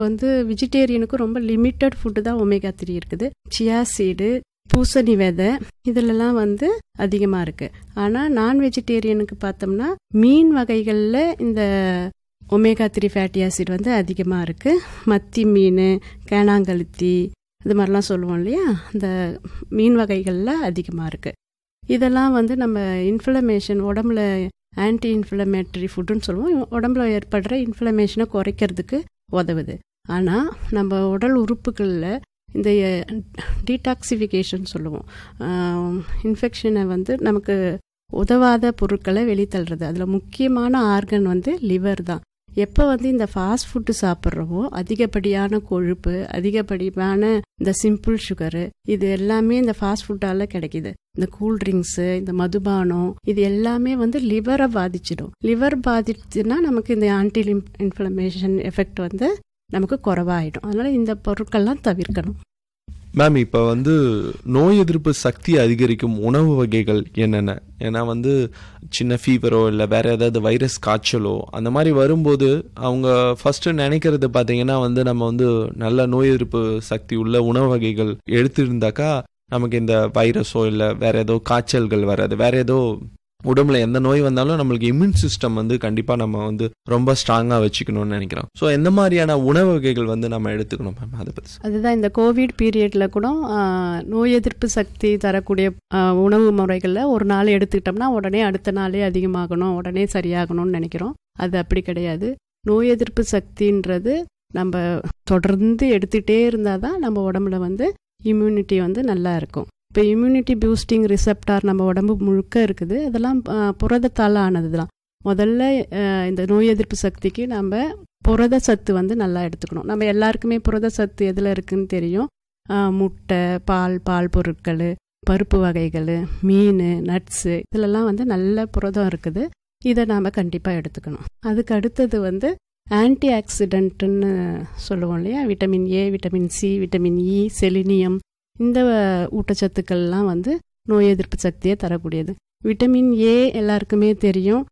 வந்து வெஜிடேரியனுக்கு ரொம்ப லிமிட்டட் ஃபுட்டு தான் ஒமேகா த்ரீ இருக்குது சியா சீடு பூசணி விதை இதிலெல்லாம் வந்து அதிகமாக இருக்கு ஆனால் நான் வெஜிடேரியனுக்கு பார்த்தோம்னா மீன் வகைகளில் இந்த ஒமேகா த்ரீ ஃபேட்டி ஆசிட் வந்து அதிகமாக இருக்கு மத்தி மீன் கேனாங்கழுத்தி இது மாதிரிலாம் சொல்லுவோம் இல்லையா இந்த மீன் வகைகளில் அதிகமாக இருக்கு இதெல்லாம் வந்து நம்ம இன்ஃப்ளமேஷன் உடம்புல ஆன்டி இன்ஃப்ளமேட்டரி ஃபுட்டுன்னு சொல்லுவோம் உடம்புல ஏற்படுற இன்ஃப்ளமேஷனை குறைக்கிறதுக்கு உதவுது ஆனால் நம்ம உடல் உறுப்புகளில் இந்த டீடாக்சிஃபிகேஷன் சொல்லுவோம் இன்ஃபெக்ஷனை வந்து நமக்கு உதவாத பொருட்களை வெளித்தள்ளுறது அதில் முக்கியமான ஆர்கன் வந்து லிவர் தான் எப்போ வந்து இந்த ஃபாஸ்ட் ஃபுட்டு சாப்பிட்றோமோ அதிகப்படியான கொழுப்பு அதிகப்படியான இந்த சிம்பிள் சுகரு இது எல்லாமே இந்த ஃபாஸ்ட் ஃபுட்டால கிடைக்குது இந்த கூல்ட்ரிங்க்ஸு இந்த மதுபானம் இது எல்லாமே வந்து லிவரை பாதிச்சிடும் லிவர் பாதிச்சுன்னா நமக்கு இந்த ஆன்டி இன்ஃப்ளமேஷன் எஃபெக்ட் வந்து நமக்கு குறவாயிடும் அதனால இந்த பொருட்கள்லாம் தவிர்க்கணும் மேம் இப்போ வந்து நோய் எதிர்ப்பு சக்தி அதிகரிக்கும் உணவு வகைகள் என்னென்ன ஏன்னா வந்து சின்ன ஃபீவரோ இல்லை வேற ஏதாவது வைரஸ் காய்ச்சலோ அந்த மாதிரி வரும்போது அவங்க ஃபர்ஸ்ட் நினைக்கிறது பார்த்தீங்கன்னா வந்து நம்ம வந்து நல்ல நோய் எதிர்ப்பு சக்தி உள்ள உணவு வகைகள் எடுத்திருந்தாக்கா நமக்கு இந்த வைரஸோ இல்லை வேற ஏதோ காய்ச்சல்கள் வராது வேற ஏதோ உடம்புல எந்த நோய் வந்தாலும் நம்மளுக்கு இம்யூன் சிஸ்டம் வந்து கண்டிப்பாக நம்ம வந்து ரொம்ப ஸ்ட்ராங்காக வச்சுக்கணும்னு நினைக்கிறோம் ஸோ எந்த மாதிரியான உணவு வகைகள் வந்து நம்ம எடுத்துக்கணும் மேம் அதை பற்றி அதுதான் இந்த கோவிட் பீரியட்ல கூட நோய் எதிர்ப்பு சக்தி தரக்கூடிய உணவு முறைகளில் ஒரு நாள் எடுத்துக்கிட்டோம்னா உடனே அடுத்த நாளே அதிகமாகணும் உடனே சரியாகணும்னு நினைக்கிறோம் அது அப்படி கிடையாது நோய் எதிர்ப்பு சக்தின்றது நம்ம தொடர்ந்து எடுத்துகிட்டே இருந்தால் தான் நம்ம உடம்புல வந்து இம்யூனிட்டி வந்து நல்லா இருக்கும் இப்போ இம்யூனிட்டி பூஸ்டிங் ரிசப்டார் நம்ம உடம்பு முழுக்க இருக்குது அதெல்லாம் புரதத்தால் ஆனது தான் முதல்ல இந்த நோய் எதிர்ப்பு சக்திக்கு நம்ம புரத சத்து வந்து நல்லா எடுத்துக்கணும் நம்ம எல்லாருக்குமே புரத சத்து எதில் இருக்குன்னு தெரியும் முட்டை பால் பால் பொருட்கள் பருப்பு வகைகள் மீன் நட்ஸு இதிலெல்லாம் வந்து நல்ல புரதம் இருக்குது இதை நாம் கண்டிப்பாக எடுத்துக்கணும் அதுக்கு அடுத்தது வந்து ஆன்டி ஆக்சிடென்ட்டுன்னு சொல்லுவோம் இல்லையா vitamin A vitamin C vitamin E selenium இந்த ஊட்டச்சத்துக்கள்லாம் வந்து நோய் எதிர்ப்பு சக்தியை தரக்கூடியது விட்டமின் ஏ எல்லாருக்குமே தெரியும்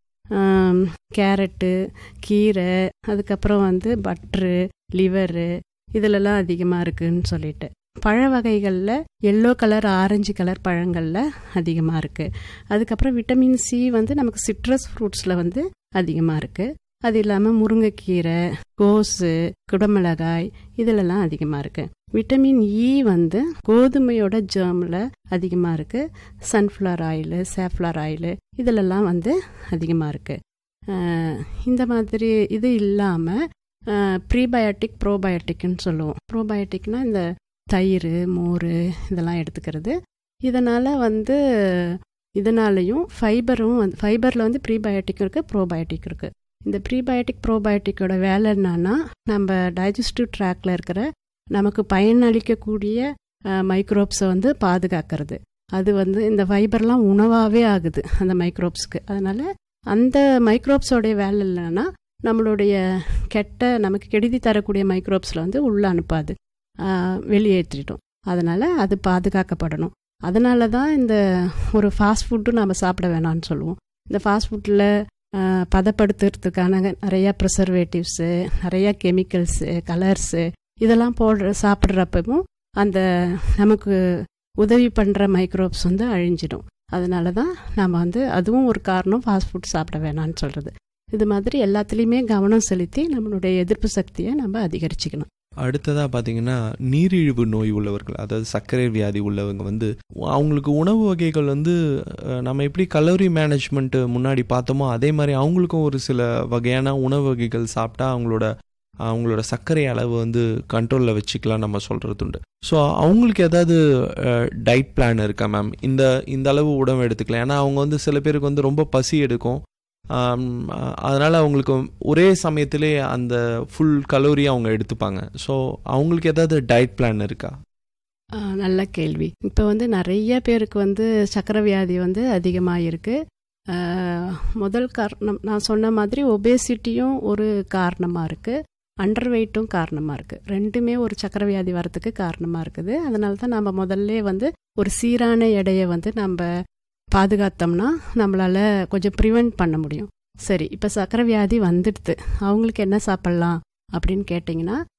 கேரட்டு கீரை அதுக்கப்புறம் வந்து பட்ரு லிவரு இதிலெல்லாம் அதிகமாக இருக்குன்னு சொல்லிட்டு பழ வகைகளில் எல்லோ கலர் ஆரஞ்சு கலர் பழங்களில் அதிகமாக இருக்குது அதுக்கப்புறம் விட்டமின் சி வந்து நமக்கு சிட்ரஸ் ஃப்ரூட்ஸில் வந்து அதிகமாக இருக்குது அது இல்லாமல் முருங்கைக்கீரை கோஸு குடமிளகாய் இதிலெல்லாம் அதிகமாக இருக்குது விட்டமின் இ வந்து கோதுமையோட ஜேர்மில் அதிகமாக இருக்குது சன்ஃப்ளவர் ஆயிலு சேஃப்ளவர் ஆயிலு இதிலெல்லாம் வந்து அதிகமாக இருக்குது இந்த மாதிரி இது இல்லாமல் ப்ரீபயோட்டிக் ப்ரோபயோட்டிக்னு சொல்லுவோம் ப்ரோபயோட்டிக்னா இந்த தயிர் மோர் இதெல்லாம் எடுத்துக்கிறது இதனால் வந்து இதனாலையும் ஃபைபரும் வந்து ஃபைபரில் வந்து ப்ரீபயோட்டிக் இருக்குது ப்ரோபயோட்டிக் இருக்குது இந்த ப்ரீபயோட்டிக் ப்ரோபயோட்டிக்கோட வேலை என்னன்னா நம்ம டைஜஸ்டிவ் ட்ராக்ல இருக்கிற நமக்கு பயனளிக்கக்கூடிய மைக்ரோப்ஸை வந்து பாதுகாக்கிறது அது வந்து இந்த ஃபைபர்லாம் உணவாகவே ஆகுது அந்த மைக்ரோப்ஸ்க்கு அதனால் அந்த மைக்ரோப்ஸோடைய வேலை இல்லைன்னா நம்மளுடைய கெட்ட நமக்கு கெடுதி தரக்கூடிய மைக்ரோப்ஸில் வந்து உள்ளே அனுப்பாது வெளியேற்றிட்டோம் அதனால் அது பாதுகாக்கப்படணும் அதனால தான் இந்த ஒரு ஃபாஸ்ட் ஃபுட்டும் நம்ம சாப்பிட வேணாம்னு சொல்லுவோம் இந்த ஃபாஸ்ட் ஃபுட்டில் பதப்படுத்துறதுக்கான நிறையா ப்ரிசர்வேட்டிவ்ஸு நிறையா கெமிக்கல்ஸு கலர்ஸு இதெல்லாம் போடுற சாப்பிட்றப்பவும் அந்த நமக்கு உதவி பண்ணுற மைக்ரோப்ஸ் வந்து அழிஞ்சிடும் அதனால தான் நாம் வந்து அதுவும் ஒரு காரணம் ஃபாஸ்ட் ஃபுட் சாப்பிட வேணாம்னு சொல்கிறது இது மாதிரி எல்லாத்துலேயுமே கவனம் செலுத்தி நம்மளுடைய எதிர்ப்பு சக்தியை நம்ம அதிகரிச்சுக்கணும் அடுத்ததாக பார்த்தீங்கன்னா நீரிழிவு நோய் உள்ளவர்கள் அதாவது சர்க்கரை வியாதி உள்ளவங்க வந்து அவங்களுக்கு உணவு வகைகள் வந்து நம்ம எப்படி கலோரி மேனேஜ்மெண்ட்டு முன்னாடி பார்த்தோமோ அதே மாதிரி அவங்களுக்கும் ஒரு சில வகையான உணவு வகைகள் சாப்பிட்டா அவங்களோட அவங்களோட சர்க்கரை அளவு வந்து கண்ட்ரோலில் வச்சுக்கலாம் நம்ம சொல்கிறது உண்டு ஸோ அவங்களுக்கு ஏதாவது டயட் பிளான் இருக்கா மேம் இந்த இந்த அளவு உணவு எடுத்துக்கலாம் ஏன்னா அவங்க வந்து சில பேருக்கு வந்து ரொம்ப பசி எடுக்கும் அதனால் அவங்களுக்கு ஒரே சமயத்திலே அந்த ஃபுல் கலோரி அவங்க எடுத்துப்பாங்க ஸோ அவங்களுக்கு ஏதாவது டயட் பிளான் இருக்கா நல்ல கேள்வி இப்போ வந்து நிறைய பேருக்கு வந்து சக்கரை வியாதி வந்து அதிகமாக இருக்குது முதல் காரணம் நான் சொன்ன மாதிரி ஒபேசிட்டியும் ஒரு காரணமாக இருக்குது அண்டர் வெயிட்டும் காரணமாக இருக்குது ரெண்டுமே ஒரு சக்கரை வியாதி வரத்துக்கு காரணமாக இருக்குது அதனால தான் நம்ம முதல்ல வந்து ஒரு சீரான எடையை வந்து நம்ம பாதுகாத்தோம்னா நம்மளால் கொஞ்சம் ப்ரிவெண்ட் பண்ண முடியும் சரி இப்போ சக்கரை வியாதி வந்துடுது அவங்களுக்கு என்ன சாப்பிட்லாம் அப்படின்னு கேட்டிங்கன்னா